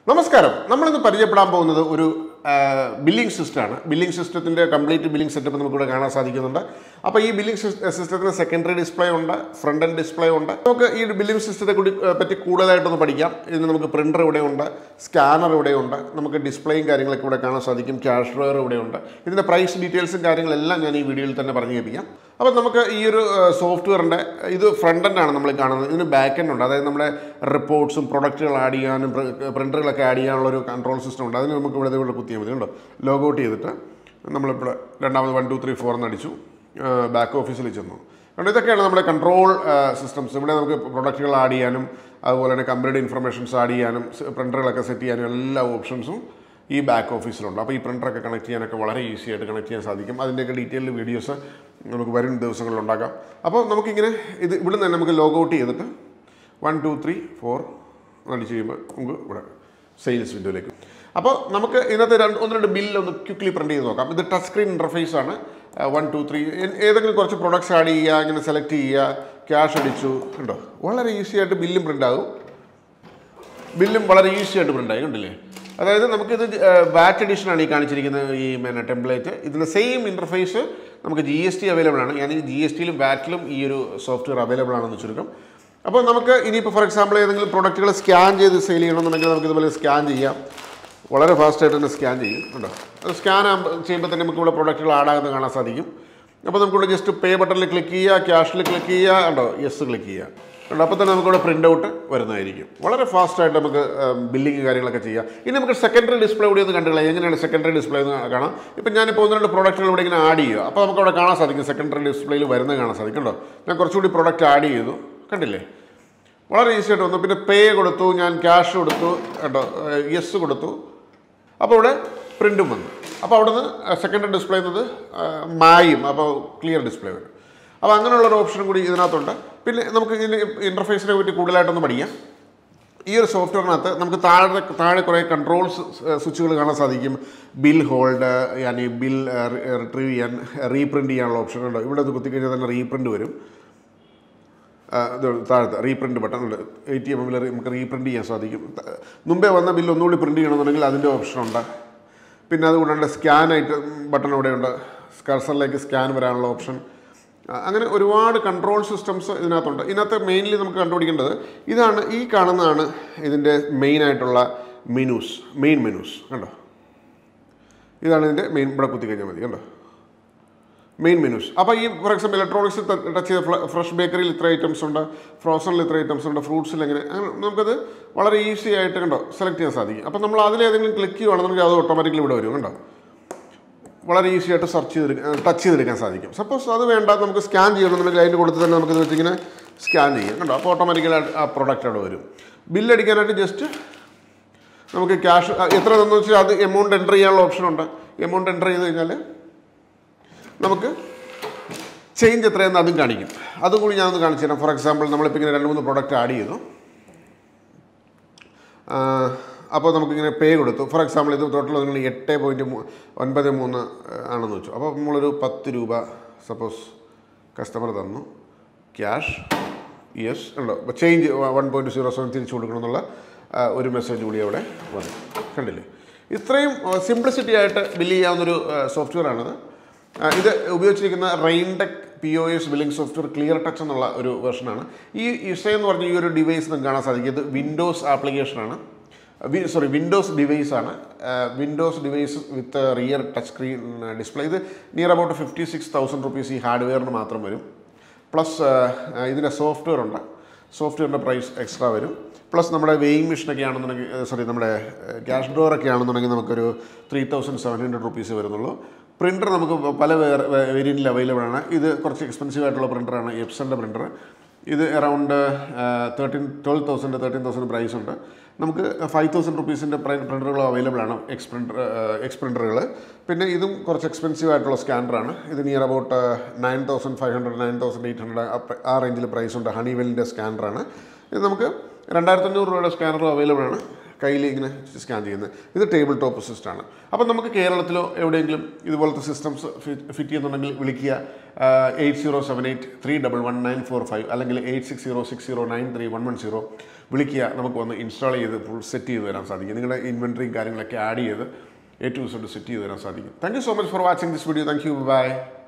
നമസ്കാരം നമ്മളിന്ന് പരിചയപ്പെടാൻ പോകുന്നത് ഒരു ബില്ലിംഗ് സിസ്റ്റമാണ് ബില്ലിംഗ് സിസ്റ്റത്തിൻ്റെ കംപ്ലീറ്റ് ബില്ലിംഗ് സെറ്റപ്പ് നമുക്കിവിടെ കാണാൻ സാധിക്കുന്നുണ്ട് അപ്പോൾ ഈ ബില്ലിംഗ് സിസ്റ്റത്തിന് സെക്കൻഡറി ഡിസ്പ്ലേ ഉണ്ട് ഫ്രണ്ട് എൻഡ് ഡിസ്പ്ലേ ഉണ്ട് നമുക്ക് ഈ ബില്ലിംഗ് സിസ്റ്റത്തെ കൂടി ഏഹ്, പറ്റി കൂടുതലായിട്ടൊന്ന് പഠിക്കാം ഇതിന് നമുക്ക് പ്രിൻ്റർ ഇവിടെ ഉണ്ട് സ്കാനർ ഇവിടെ ഉണ്ട് നമുക്ക് ഡിസ്പ്ലേയും കാര്യങ്ങളൊക്കെ ഇവിടെ കാണാൻ സാധിക്കും ക്യാഷ് ഡ്രോയർ ഇവിടെ ഉണ്ട് ഇതിൻ്റെ പ്രൈസ് ഡീറ്റെയിൽസും കാര്യങ്ങളെല്ലാം ഞാൻ ഈ വീഡിയോയിൽ തന്നെ പറഞ്ഞു കേൾപ്പിക്കാം അപ്പോൾ നമുക്ക് ഈ ഒരു സോഫ്റ്റ്വെയറിൻ്റെ ഇത് ഫ്രണ്ട് എൻഡാണ് നമ്മൾ കാണുന്നത് ഇതിന് ബാക്ക് എൻഡ് ഉണ്ട് അതായത് നമ്മുടെ റിപ്പോർട്ട്സും പ്രൊഡക്റ്റുകൾ ആഡ് ചെയ്യാനും പ്രിൻ്ററുകളൊക്കെ ആഡ് ചെയ്യാനുള്ള ഒരു കൺട്രോൾ സിസ്റ്റം ഉണ്ട് അതിന് നമുക്ക് ഇവിടെ ഇവിടെ കുത്തിയാൽ മതി ഉണ്ടോ ലോഗ് ഔട്ട് ചെയ്തിട്ട് നമ്മളിപ്പോൾ രണ്ടാമത് വൺ ടു ത്രീ ഫോർ എന്ന് അടിച്ചു ബാക്ക് ഓഫീസിൽ ചെന്നു കാരണം ഇതൊക്കെയാണ് നമ്മുടെ കൺട്രോൾ സിസ്റ്റംസ് ഇവിടെ നമുക്ക് പ്രൊഡക്റ്റുകൾ ആഡ് ചെയ്യാനും അതുപോലെ തന്നെ കമ്പനിയുടെ ഇൻഫർമേഷൻസ് ആഡ് ചെയ്യാനും പ്രിൻ്ററുകളൊക്കെ സെറ്റ് ചെയ്യാനും എല്ലാ ഓപ്ഷൻസും ഈ ബാക്ക് ഓഫീസിലുണ്ട് അപ്പോൾ ഈ പ്രിൻ്ററൊക്കെ കണക്ട് ചെയ്യാനൊക്കെ വളരെ ഈസി ആയിട്ട് കണക്ട് ചെയ്യാൻ സാധിക്കും അതിൻ്റെയൊക്കെ ഡീറ്റെയിൽഡ് വീഡിയോസ് നമുക്ക് വരും ദിവസങ്ങളിൽ ഉണ്ടാക്കാം അപ്പോൾ നമുക്കിങ്ങനെ ഇത് ഇവിടെ നിന്ന് തന്നെ നമുക്ക് ലോഗ് ഔട്ട് ചെയ്തിട്ട് വൺ ടു ത്രീ ഫോർ അടിച്ച് കഴിയുമ്പോൾ നമുക്ക് ഇവിടെ സെയിൽസ് വിൻഡോയിലേക്ക് അപ്പോൾ നമുക്ക് ഇതിനകത്ത് രണ്ട് ഒന്ന് രണ്ട് ബില്ല് ഒന്ന് ക്വിക്ലി പ്രിൻറ്റ് ചെയ്ത് നോക്കാം ഇത് ടച്ച് സ്ക്രീൻ ഇൻ്റർഫേസ് ആണ് വൺ ടു ത്രീ ഏതെങ്കിലും കുറച്ച് പ്രൊഡക്ട്സ് ആഡ് ചെയ്യുക ഇങ്ങനെ സെലക്ട് ചെയ്യുക ക്യാഷ് അടിച്ചു ഉണ്ടോ വളരെ ഈസി ആയിട്ട് ബില്ലും പ്രിൻ്റ് ആകും ബില്ലും വളരെ ഈസി ആയിട്ട് പ്രിൻ്റ് ആയി കണ്ടില്ലേ അതായത് നമുക്കിത് വാറ്റ് എഡിഷനാണ് ഈ കാണിച്ചിരിക്കുന്നത് ഈ പിന്നെ ടെംപ്ലേറ്റ് ഇതിൻ്റെ സെയിം ഇൻ്റർഫേസ് നമുക്ക് ജി എസ് ടി അവൈലബിൾ ആണ് ഞാൻ ഈ ജി എസ് ടിയിലും വാറ്റിലും ഈ ഒരു സോഫ്റ്റ്വെയർ അവൈലബിൾ ആണെന്ന് ചുരുക്കം അപ്പോൾ നമുക്ക് ഇനിയിപ്പോൾ ഫോർ എക്സാമ്പിൾ ഏതെങ്കിലും പ്രൊഡക്റ്റുകൾ സ്കാൻ ചെയ്ത് സെയിൽ ചെയ്യണമെന്നുണ്ടെങ്കിൽ നമുക്ക് ഇതുപോലെ സ്കാൻ ചെയ്യാം വളരെ ഫാസ്റ്റായിട്ട് തന്നെ സ്കാൻ ചെയ്യും കേട്ടോ അത് സ്കാൻ ചെയ്യുമ്പോൾ തന്നെ നമുക്ക് ഇവിടെ പ്രൊഡക്റ്റുകൾ ആഡാകുന്നത് കാണാൻ സാധിക്കും അപ്പോൾ നമുക്കിവിടെ ജസ്റ്റ് പേ ബട്ടണിൽ ക്ലിക്ക് ചെയ്യുക ക്യാഷിൽ ക്ലിക്ക് ചെയ്യുക ഉണ്ടോ യെസ് ക്ലിക്ക് ചെയ്യുക ഉണ്ട് അപ്പോൾ തന്നെ നമുക്കിവിടെ പ്രിൻ്റ് ഔട്ട് വരുന്നതായിരിക്കും വളരെ ഫാസ്റ്റായിട്ട് നമുക്ക് ബില്ലിങ് കാര്യങ്ങളൊക്കെ ചെയ്യാം ഇനി നമുക്ക് സെക്കൻഡറി ഡിസ്പ്ലേ കൂടി ഒന്ന് കണ്ടുകളാം എങ്ങനെയാണ് സെക്കൻഡറി ഡിസ്പ്ലേ എന്ന് കാണാം ഇപ്പം ഞാനിപ്പോൾ ഒന്ന് രണ്ട് പ്രോഡക്റ്റുകൾ ഇവിടെ ഇങ്ങനെ ആഡ് ചെയ്യുക അപ്പോൾ നമുക്ക് അവിടെ കാണാൻ സാധിക്കും സെക്കൻഡറി ഡിസ്പ്ലേയിൽ വരുന്നത് കാണാൻ സാധിക്കും കേട്ടോ ഞാൻ കുറച്ചുകൂടി പ്രോഡക്റ്റ് ആഡ് ചെയ്തു കണ്ടില്ലേ വളരെ ഈസി ആയിട്ട് വന്നു പിന്നെ പേ കൊടുത്തു ഞാൻ ക്യാഷ് കൊടുത്തു കേട്ടോ യെസ് കൊടുത്തു അപ്പോൾ ഇവിടെ പ്രിൻറ്റും വന്നു അപ്പോൾ അവിടുന്ന് സെക്കൻഡറി ഡിസ്പ്ലേ എന്നത് മായും അപ്പോൾ ക്ലിയർ ഡിസ്പ്ലേ വരും അപ്പോൾ അങ്ങനെയുള്ളൊരു ഓപ്ഷനും കൂടി ഇതിനകത്തുണ്ട് പിന്നെ നമുക്ക് ഇതിന് ഇൻ്റർഫേസിനെ പറ്റി കൂടുതലായിട്ടൊന്ന് പഠിക്കാം ഈ ഒരു സോഫ്റ്റ്വെയറിനകത്ത് നമുക്ക് താഴെ താഴെ കുറേ കൺട്രോൾ സ്വിച്ചുകൾ കാണാൻ സാധിക്കും ബിൽ ഹോൾഡ് യാനി ബിൽ റിട്രീവ് ചെയ്യാൻ റീപ്രിൻറ്റ് ചെയ്യാനുള്ള ഓപ്ഷൻ ഉണ്ട് ഇവിടെ ഇത് കുത്തിക്കഴിഞ്ഞാൽ തന്നെ റീപ്രിൻറ്റ് വരും ആ, ഇത് താഴത്തെ റീപ്രിൻ്റ് ബട്ടൺ ഉണ്ട് എ ടി എമ്മിൽ നമുക്ക് റീപ്രിൻ്റ് ചെയ്യാൻ സാധിക്കും ത- മുമ്പേ വന്ന ബില്ല് ഒന്നുകൂടി പ്രിൻ്റ് ചെയ്യണമെന്നുണ്ടെങ്കിൽ അതിൻ്റെ ഓപ്ഷൻ ഉണ്ട് പിന്നെ അതുകൂടാണ്ട് സ്കാൻ ആയിട്ട് ബട്ടൺ ഇവിടെയുണ്ട് കർസറിലേക്ക് സ്കാൻ വരാനുള്ള ഓപ്ഷൻ ആ, അങ്ങനെ ഒരുപാട് കൺട്രോൾ സിസ്റ്റംസ് ഇതിനകത്തുണ്ട് ഇതിനകത്ത് മെയിൻലി നമുക്ക് കണ്ടുപിടിക്കേണ്ടത് ഇതാണ് ഈ കാണുന്നതാണ് ഇതിൻ്റെ മെയിൻ ആയിട്ടുള്ള മെനൂസ് മെയിൻ മെനൂസ് കണ്ടോ ഇതാണ് ഇതിൻ്റെ മെയിൻ ഇവിടെ കുത്തി കഴിഞ്ഞാൽ മതി കണ്ടോ മെയിൻ മെനൂസ് അപ്പോൾ ഈ ഫോർ എക്സാമ്പിൾ ഇലക്ട്രോണിക്സ് ടച്ച് ചെയ്ത ഫ്രഷ് ബേക്കറിയിൽ ഇത്ര ഐറ്റംസ് ഉണ്ട് ഫ്രോസണിൽ ഇത്ര ഐറ്റംസ് ഉണ്ട് ഫ്രൂട്ട്സിൽ എങ്ങനെ അങ്ങനെ നമുക്കത് വളരെ ഈസി ആയിട്ട് കണ്ടോ സെലക്ട് ചെയ്യാൻ സാധിക്കും അപ്പോൾ നമ്മൾ അതിലേതെങ്കിലും ക്ലിക്ക് ചെയ്യുകയാണെന്നുണ്ടെങ്കിൽ അത് ഓട്ടോമാറ്റിക്കലി ഇവിടെ വരും കണ്ടോ വളരെ ഈസി ആയിട്ട് സെർച്ച് ചെയ്തെടുക്കാൻ ടച്ച് ചെയ്തെടുക്കാൻ സാധിക്കും സപ്പോസ് അത് വേണ്ട നമുക്ക് സ്കാൻ ചെയ്യണമെന്നുണ്ടെങ്കിൽ അതിൻ്റെ കൊടുത്ത് തന്നെ നമുക്കിത് വെച്ചിങ്ങനെ സ്കാൻ ചെയ്യാം കണ്ടോ അപ്പോൾ ഓട്ടോമാറ്റിക്കലായിട്ട് ആ പ്രൊഡക്റ്റ് അവിടെ വരും ബില്ലടിക്കാനായിട്ട് ജസ്റ്റ് നമുക്ക് ക്യാഷ് എത്ര തന്നു വെച്ചാൽ അത് എമൗണ്ട് എൻ്റർ ചെയ്യാനുള്ള ഓപ്ഷൻ ഉണ്ട് എമൗണ്ട് എൻ്റർ ചെയ്ത് കഴിഞ്ഞാൽ നമുക്ക് ചേഞ്ച് എത്രയെന്ന് അതും കാണിക്കും അതും കൂടി ഞാനൊന്ന് കാണിച്ചു തരാം ഫോർ എക്സാമ്പിൾ നമ്മളിപ്പോൾ ഇങ്ങനെ രണ്ട് മൂന്ന് പ്രോഡക്റ്റ് ആഡ് ചെയ്തു ആ, അപ്പോൾ നമുക്കിങ്ങനെ പേ കൊടുത്തു ഫോർ എക്സാമ്പിൾ ഇത് ടോട്ടൽ നിങ്ങൾ എട്ട് പോയിൻറ്റ് ഒൻപത് മൂന്ന് ആണെന്ന് വെച്ചു അപ്പോൾ നമ്മളൊരു പത്ത് രൂപ സപ്പോസ് കസ്റ്റമർ തന്നു ക്യാഷ് യെസ് ഉണ്ടോ അപ്പോൾ change one point zero seven തിരിച്ചു കൊടുക്കണം എന്നുള്ള ആ, ഒരു മെസ്സേജ് കൂടി അവിടെ വന്നു കണ്ടില്ലേ ഇത്രയും സിംപ്ലിസിറ്റി ആയിട്ട് ബില്ല് ചെയ്യാവുന്നൊരു സോഫ്റ്റ്വെയർ ആണിത് ആ, ഇത് ഉപയോഗിച്ചിരിക്കുന്ന Raintech P O S billing software clear touch എന്നുള്ള ഒരു വെർഷനാണ് ഈ ഇസ എന്ന് പറഞ്ഞ ഈ ഒരു ഡിവൈസ് നിങ്ങൾക്ക് കാണാൻ സാധിക്കും ഇത് വിൻഡോസ് ആപ്ലിക്കേഷനാണ് സോറി വിൻഡോസ് ഡിവൈസ് ആണ് Windows device with rear touch screen display ഇത് near about fifty six thousand rupees ഈ ഹാർഡ്വെയറിന് മാത്രം വരും പ്ലസ് ഇതിൻ്റെ സോഫ്റ്റ്വെയർ ഉണ്ട് സോഫ്റ്റ്വെയറിൻ്റെ പ്രൈസ് എക്സ്ട്രാ വരും പ്ലസ് നമ്മുടെ വെയിങ് മെഷീനൊക്കെ ആണെന്നുണ്ടെങ്കിൽ സോറി നമ്മുടെ ക്യാഷ് ഡ്രോർ ഒക്കെ ആണെന്നുണ്ടെങ്കിൽ നമുക്കൊരു three thousand seven hundred rupees വരുന്നുള്ളൂ പ്രിൻ്റർ നമുക്ക് പല വേരിയൻറ്റിൽ അവൈലബിൾ ആണ് ഇത് കുറച്ച് എക്സ്പെൻസീവ് ആയിട്ടുള്ള പ്രിൻ്ററാണ് എപ്സൻ്റെ പ്രിൻ്റർ ഇത് around thirteen twelve thousand thirteen thousand price ഉണ്ട് നമുക്ക് ഫൈവ് തൗസൻഡ് റുപ്പീസിൻ്റെ പ്രിൻ്ററുകൾ അവൈലബിൾ ആണ് എക്സ് പ്രിൻ്റർ എക്സ് പ്രിൻ്ററുകൾ പിന്നെ ഇതും കുറച്ച് എക്സ്പെൻസീവ് ആയിട്ടുള്ള സ്കാനറാണ് ഇത് near about nine thousand five hundred nine thousand eight hundred ആ റേഞ്ചിൽ പ്രൈസ് ഉണ്ട് ഹണിവെല്ലിൻ്റെ സ്കാനറാണ് ഇത് നമുക്ക് രണ്ടായിരത്തി അഞ്ഞൂറ് രൂപയുടെ സ്കാനറും അവൈലബിൾ ആണ് കയ്യിൽ ഇങ്ങനെ സ്കാൻ ചെയ്യുന്നത് ഇത് ടേബിൾ ടോപ്പ് സിസ്റ്റമാണ് അപ്പം നമുക്ക് കേരളത്തിലോ എവിടെയെങ്കിലും ഇതുപോലത്തെ സിസ്റ്റംസ് ഫിറ്റ് ചെയ്യുന്നുണ്ടെങ്കിൽ വിളിക്കുക eight zero seven eight three double one nine four five അല്ലെങ്കിൽ eight six zero six zero nine three one one zero വിളിക്കുക നമുക്ക് വന്ന് ഇൻസ്റ്റാൾ ചെയ്ത് ഫുൾ സെറ്റ് ചെയ്ത് തരാൻ സാധിക്കും നിങ്ങളുടെ ഇൻവെൻട്രിയും കാര്യങ്ങളൊക്കെ ആഡ് ചെയ്ത് എ ടു സെറ്റ് സെറ്റ് ചെയ്ത് തരാൻ സാധിക്കും thank you so much for watching this video thank you by